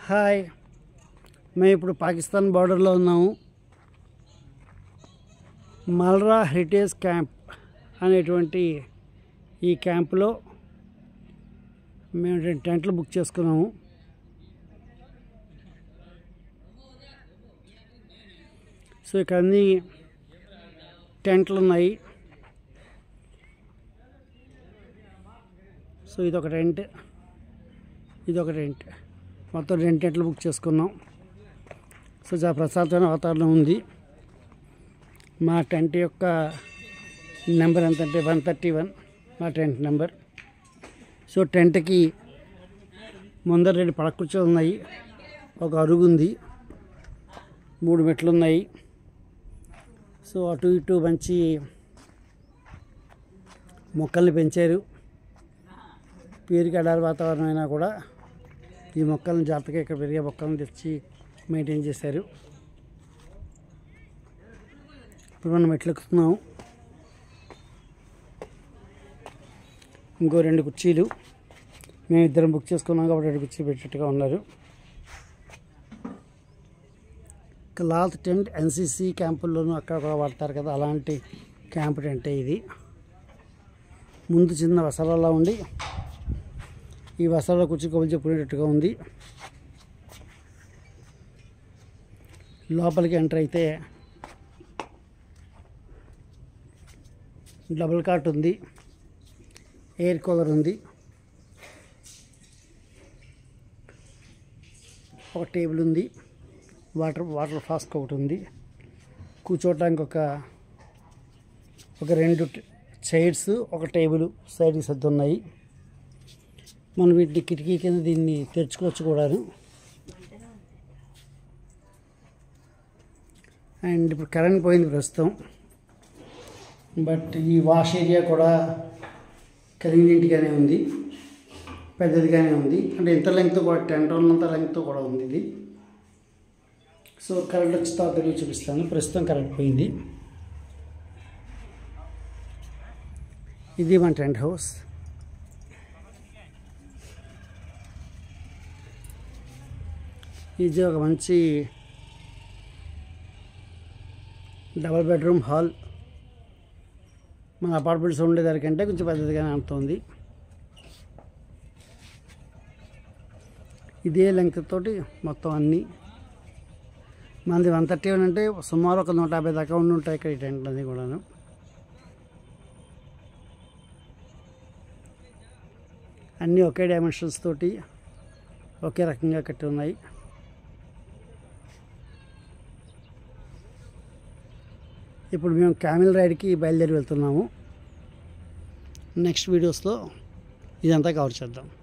hi మేము ఇప్పుడు పాకిస్తాన్ బార్డర్లో ఉన్నాము మల్రా హెరిటేజ్ క్యాంప్ అనేటువంటి ఈ క్యాంపులో మేము రెండు టెంట్లు బుక్ చేసుకున్నాము సో ఇక్కడ అన్ని టెంట్లు ఉన్నాయి సో ఇదొక టెంట్ ఇదొక టెంట్ మొత్తం రెండు టెంట్లు బుక్ చేసుకున్నాం సో చాలా ప్రశాంతమైన వాతావరణం ఉంది మా టెంట్ యొక్క నెంబర్ ఎంత అంటే వన్ థర్టీ వన్ మా టెంట్ నెంబర్ సో టెంట్కి ముందర రెండు పడకుర్చీలు ఉన్నాయి ఒక అరుగు ఉంది మూడు మెట్లు ఉన్నాయి సో అటు ఇటు మంచి మొక్కల్ని పెంచారు పేరుకి ఎడారి వాతావరణం అయినా కూడా ఈ మొక్కలను జాగ్రత్తగా ఇక్కడ పెరిగే మొక్కలను తెచ్చి మెయింటైన్ చేశారు ఇప్పుడు మనం మెట్లు ఎక్కుతున్నాము ఇంకో రెండు కుర్చీలు మేము ఇద్దరం బుక్ చేసుకున్నాం కాబట్టి రెండు కుర్చీలు పెట్టేట్టుగా ఉన్నారు క్లాత్ టెంట్ ఎన్సీసీ క్యాంపుల్లోనూ అక్కడ కూడా వాడతారు కదా అలాంటి క్యాంప్ టెంటే ఇది ముందు చిన్న వసలలా ఉండి ఈ వసలలో కూర్చొని కబులు చెప్పుకునేటట్టుగా ఉంది లోపలికి ఎంటర్ అయితే డబుల్ కాట్ ఉంది ఎయిర్ కూలర్ ఉంది ఒక టేబుల్ ఉంది వాటర్ వాటర్ ఫ్లాస్క్ ఒకటి ఉంది కూర్చోవటానికి ఒక ఒక రెండు చైర్స్ ఒక టేబుల్ సైడ్కి సర్ది ఉన్నాయి మనం వీటిని కిటికీ కింద దీన్ని తెరుచుకోవచ్చు కూడాను అండ్ ఇప్పుడు కరెంట్ పోయింది ప్రస్తుతం బట్ ఈ వాష్ ఏరియా కూడా కన్వీనియంట్గానే ఉంది పెద్దదిగానే ఉంది అంటే ఇంత లెంగ్త్ కూడా టెన్ ఉన్నంత లెంగ్త్ కూడా ఉంది ఇది సో కరెంట్ వచ్చి తర్వాత తెలివి చూపిస్తాను ప్రస్తుతం కరెంట్ పోయింది ఇది మన టెంట్ హౌస్ ఇది ఒక మంచి డబల్ బెడ్రూమ్ హాల్ మన అపార్ట్మెంట్స్ ఉండేదానికంటే కొంచెం పెద్దదిగానే ఉంటుంది ఇదే లెంగ్త్ తోటి మొత్తం అన్నీ మనది వన్ థర్టీ వన్ అంటే సుమారు ఒక నూట యాభై దాకా ఉండి ఉంటాయి ఇక్కడ ఈ టెంట్ అది కూడాను అన్నీ ఒకే డైమెన్షన్స్ తోటి ఒకే రకంగా కట్టి ఉన్నాయి ఇప్పుడు మేము క్యామిల్ రైడ్కి బయలుదేరి వెళ్తున్నాము నెక్స్ట్ వీడియోస్లో ఇదంతా కవర్ చేద్దాం